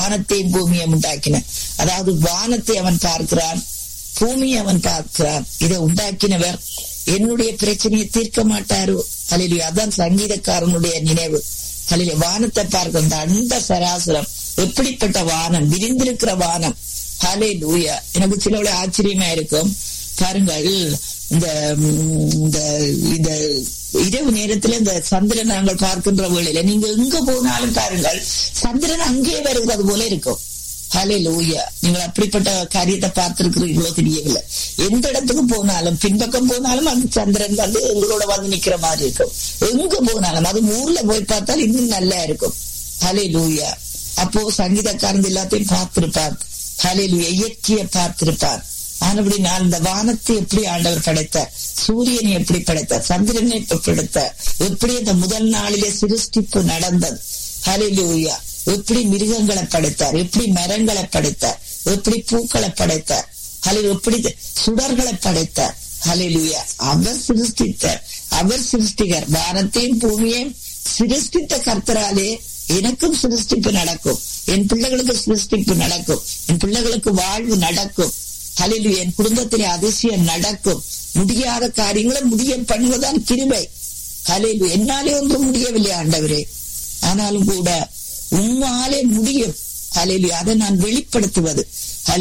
வானத்தையும் பூமியையும் உண்டாக்கின அதாவது வானத்தை அவன் பார்க்கிறான் பூமியை அவன் பார்க்கிறான் இதை உண்டாக்கினவர் என்னுடைய பிரச்சனையை தீர்க்க மாட்டாரோ அலிலி அதான் சங்கீதக்காரனுடைய நினைவு அலிலி வானத்தை பார்க்க அந்த அண்ட சராசரம் எப்படிப்பட்ட வானம் விரிந்திருக்கிற வானம் ஹலே லூயா எனக்கு சில ஆச்சரியமா இருக்கும் பாருங்கள் இந்த இந்த இந்த இரவு நேரத்துல இந்த சந்திரன் நாங்கள் பார்க்கின்ற வேளையில நீங்க எங்க போனாலும் பாருங்கள் சந்திரன் அங்கே வருகிறது போல இருக்கும் ஹலே லூயா நீங்கள் அப்படிப்பட்ட காரியத்தை பார்த்திருக்கிறீர்களோ தெரியவில்லை எந்த இடத்துக்கு போனாலும் பின்பக்கம் போனாலும் அந்த சந்திரன் வந்து எங்களோட வந்து நிக்கிற மாதிரி இருக்கும் எங்க போனாலும் அது ஊர்ல போய் பார்த்தால் இன்னும் நல்லா இருக்கும் ஹலே லூயா அப்போ சங்கீதக்காரன் எல்லாத்தையும் பார்த்திருப்பார் ஹலே லூயா இயற்கையை பார்த்திருப்பார் ஆனபடி நான் இந்த வானத்தை எப்படி ஆண்டவர் படைத்தார் சூரியனை எப்படி படைத்தார் சந்திரனை எப்படி படைத்தார் எப்படி இந்த முதல் நாளிலே சிருஷ்டிப்பு நடந்தது ஹலிலூயா எப்படி மிருகங்களை படைத்தார் எப்படி மரங்களை படைத்தார் எப்படி பூக்களை படைத்தார் ஹலில் எப்படி சுடர்களை படைத்தார் ஹலிலுயா அவர் சிருஷ்டித்தார் அவர் சிருஷ்டிகர் வானத்தையும் பூமியையும் சிருஷ்டித்த கர்த்தராலே எனக்கும் சிருஷ்டிப்பு நடக்கும் என் பிள்ளைகளுக்கு சிருஷ்டிப்பு நடக்கும் என் பிள்ளைகளுக்கு வாழ்வு நடக்கும் ஹலிலு என் குடும்பத்திலே அதிசயம் நடக்கும் முடியாத காரியங்களை முடிய பண்ணுவதுதான் கிருபை ஹலிலு என்னாலே ஒன்றும் முடியவில்லை ஆண்டவரே ஆனாலும் கூட உம்மாலே முடியும் ஹலிலு அதை நான் வெளிப்படுத்துவது